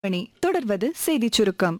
மணி தொடர்வது செய்திச் சுருக்கம்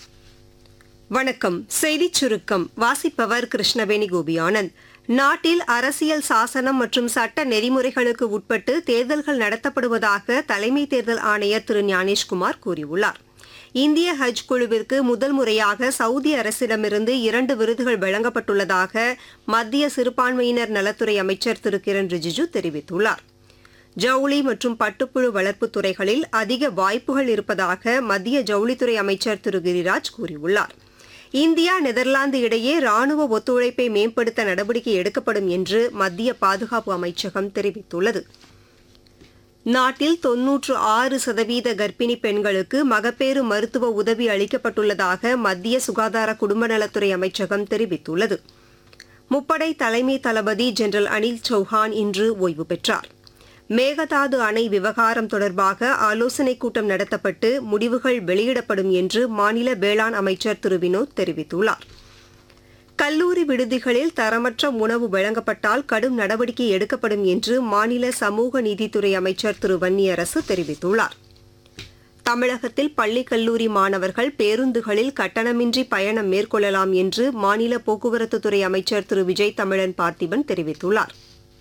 வணக்கம் செய்திச் சுருக்கம் வாசிப்பவர் கிருஷ்ணவேணி கோபியானந்த் நாட்டில் அரசியல் சாசனம் மற்றும் சட்ட நெறிமுறைகளுக்கு உட்பட்டு தேர்தல்கள் நடத்தப்படுவதாக தலைமை தேர்தல் ஆணையர் திரு ஞானேஷ்குமார் கூறியுள்ளார் இந்திய ஹஜ் குழுவிற்கு முதல் முறையாக சவுதி அரசிடமிருந்து இரண்டு விருதுகள் வழங்கப்பட்டுள்ளதாக மத்திய சிறுபான்மையினர் நலத்துறை அமைச்சர் திரு கிரண் ரிஜிஜு தெரிவித்துள்ளார் ஜவுளி மற்றும் பட்டுப்புழு வளர்ப்பு துறைகளில் அதிக வாய்ப்புகள் இருப்பதாக மத்திய ஜவுளித்துறை அமைச்சர் திரு கிரிராஜ் கூறியுள்ளார் இந்தியா நெதர்லாந்து இடையே ராணுவ ஒத்துழைப்பை மேம்படுத்த நடவடிக்கை எடுக்கப்படும் என்று மத்திய பாதுகாப்பு அமைச்சகம் தெரிவித்துள்ளது நாட்டில் தொன்னூற்று ஆறு சதவீத கர்ப்பிணி பெண்களுக்கு மகப்பேறு மருத்துவ உதவி அளிக்கப்பட்டுள்ளதாக மத்திய சுகாதார குடும்ப நலத்துறை அமைச்சகம் தெரிவித்துள்ளது முப்படை தலைமை தளபதி ஜெனரல் அனில் சௌஹான் இன்று ஓய்வு பெற்றார் மேகதாது அணை விவகாரம் தொடர்பாக ஆலோசனைக் கூட்டம் நடத்தப்பட்டு முடிவுகள் வெளியிடப்படும் என்று மாநில வேளாண் அமைச்சர் திரு வினோத் தெரிவித்துள்ளார் கல்லூரி விடுதிகளில் தரமற்ற உணவு வழங்கப்பட்டால் கடும் நடவடிக்கை எடுக்கப்படும் என்று மாநில சமூக நீதித்துறை அமைச்சர் திரு வன்னியரசு தெரிவித்துள்ளார் தமிழகத்தில் பள்ளி கல்லூரி மாணவர்கள் பேருந்துகளில் கட்டணமின்றி பயணம் மேற்கொள்ளலாம் என்று மாநில போக்குவரத்துத்துறை அமைச்சர் திரு விஜய் தமிழன் பார்த்திபன் தெரிவித்துள்ளார்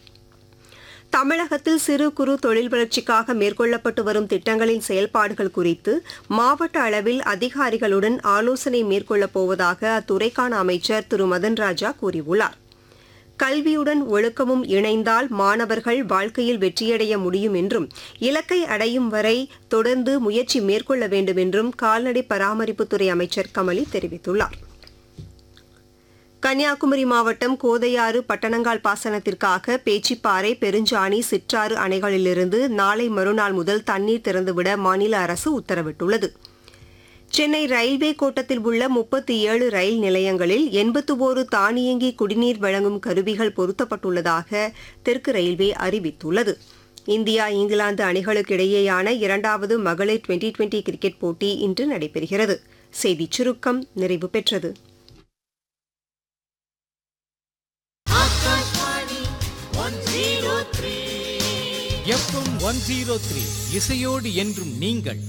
தமிழகத்தில் சிறு குறு தொழில் வளர்ச்சிக்காக மேற்கொள்ளப்பட்டு வரும் திட்டங்களின் செயல்பாடுகள் குறித்து மாவட்ட அளவில் அதிகாரிகளுடன் ஆலோசனை மேற்கொள்ளப் போவதாக அத்துறைக்கான அமைச்சர் திரு மதன் ராஜா கூறியுள்ளார் கல்வியுடன் ஒழுக்கமும் இணைந்தால் மாணவர்கள் வாழ்க்கையில் வெற்றியடைய முடியும் என்றும் இலக்கை அடையும் வரை தொடர்ந்து முயற்சி மேற்கொள்ள வேண்டும் என்றும் கால்நடை பராமரிப்புத்துறை அமைச்சர் கமலி தெரிவித்துள்ளார் கன்னியாகுமரி மாவட்டம் கோதையாறு பட்டணங்கால் பாசனத்திற்காக பேச்சிப்பாறை பெருஞ்சாணி சிற்றாறு அணைகளிலிருந்து நாளை மறுநாள் முதல் தண்ணீர் திறந்துவிட மாநில அரசு உத்தரவிட்டுள்ளது சென்னை ரயில்வே கோட்டத்தில் உள்ள முப்பத்தி ஏழு ரயில் நிலையங்களில் எண்பத்து ஓரு தானியங்கி குடிநீர் வழங்கும் கருவிகள் பொருத்தப்பட்டுள்ளதாக தெற்கு ரயில்வே அறிவித்துள்ளது இந்தியா இங்கிலாந்து அணிகளுக்கு இடையேயான இரண்டாவது மகளிர் டுவெண்டி டுவெண்டி கிரிக்கெட் போட்டி இன்று நடைபெறுகிறது செய்திச் சுருக்கம் நிறைவு பெற்றது எஃப்எம் ஒன் ஜீரோ த்ரீ இசையோடு என்றும் நீங்கள்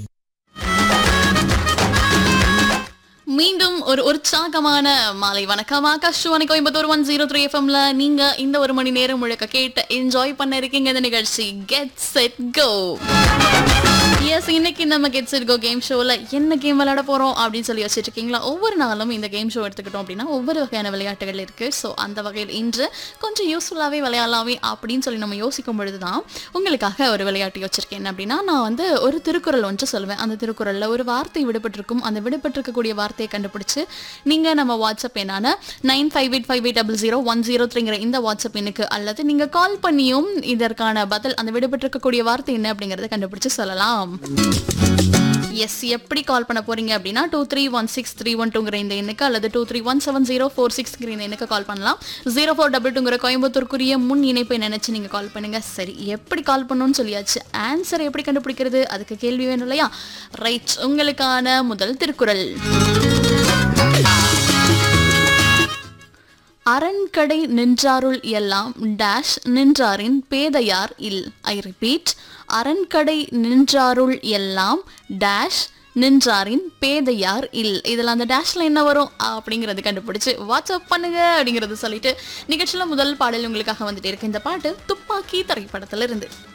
மீண்டும் ஒரு உற்சாகமான மாலை வணக்கம் Akashvani Coimbatore one zero three எஃப்எம்ல நீங்க இந்த ஒரு மணி நேரம் முழுக்க கேட்டு என்ஜாய் பண்ண இருக்கீங்க இந்த நிகழ்ச்சி கெட் செட் கோ எஸ் இன்னைக்கு நம்ம கெட் செட் கோ கேம் ஷோல என்ன கேம் விளையாட போறோம் அப்படின்னு சொல்லி வச்சுட்டு இருக்கீங்களா ஒவ்வொரு நாளும் இந்த கேம் ஷோ எடுத்துக்கிட்டோம் அப்படின்னா ஒவ்வொரு வகையான விளையாட்டுகள் இருக்கு ஸோ அந்த வகையில் இன்று கொஞ்சம் யூஸ்ஃபுல்லாகவே விளையாடலாமே அப்படின்னு சொல்லி நம்ம யோசிக்கும் பொழுது தான் உங்களுக்காக ஒரு விளையாட்டு வச்சிருக்கேன் என்ன அப்படின்னா நான் வந்து ஒரு திருக்குறள் ஒன்று சொல்லுவேன் அந்த திருக்குறளில் ஒரு வார்த்தை விடுபட்டிருக்கும் அந்த விடுபட்டிருக்கக்கூடிய வார்த்தையை கண்டுபிடிச்சு நீங்கள் நம்ம வாட்ஸ்அப் எண்ணான nine five eight five eight double zero one zero த்ரீங்கிற இந்த வாட்ஸ்அப் எண்ணுக்கு அல்லது நீங்கள் கால் பண்ணியும் இதற்கான பதில் அந்த விடுபட்டிருக்கக்கூடிய வார்த்தை என்ன அப்படிங்கிறத கண்டுபிடிச்சு சொல்லலாம் எஸ் எப்படி கால் பண்ண போறீங்க அப்படின்னா two three one six three one டூங்கிற இந்த எண்ணுக்கு அல்லது two three one seven zero four சிக்ஸ்ங்கிற இந்த எண்ணுக்கு கால் பண்ணலாம் ஜீரோ ஃபோர் டபுள் டூங்கிற கோயம்புத்தூருக்குரிய முன் இணைப்பை நினைச்சு நீங்க கால் பண்ணுங்க சரி எப்படி கால் பண்ணணும்னு சொல்லியாச்சு ஆன்சர் எப்படி கண்டுபிடிக்கிறது அதுக்கு கேள்வி வேணும் இல்லையா ரைட் உங்களுக்கான முதல் திருக்குறள் அரண்கடை நின்றாருள் எல்லாம் டேஷ் நின்றாரின் பேதையார் இல் ஐ ரிப்பீட் அரண்கடை நின்றாருள் எல்லாம் டேஷ் நின்றாரின் பேதையார் இல் இதில் அந்த டேஷ்ல என்ன வரும் அப்படிங்கிறது கண்டுபிடிச்சு வாட்ஸ்அப் பண்ணுங்க அப்படிங்கிறது சொல்லிட்டு நிகழ்ச்சியில் முதல் பாடல் உங்களுக்காக வந்துட்டு இருக்கு இந்த பாட்டு துப்பாக்கி திரைப்படத்துல இருந்து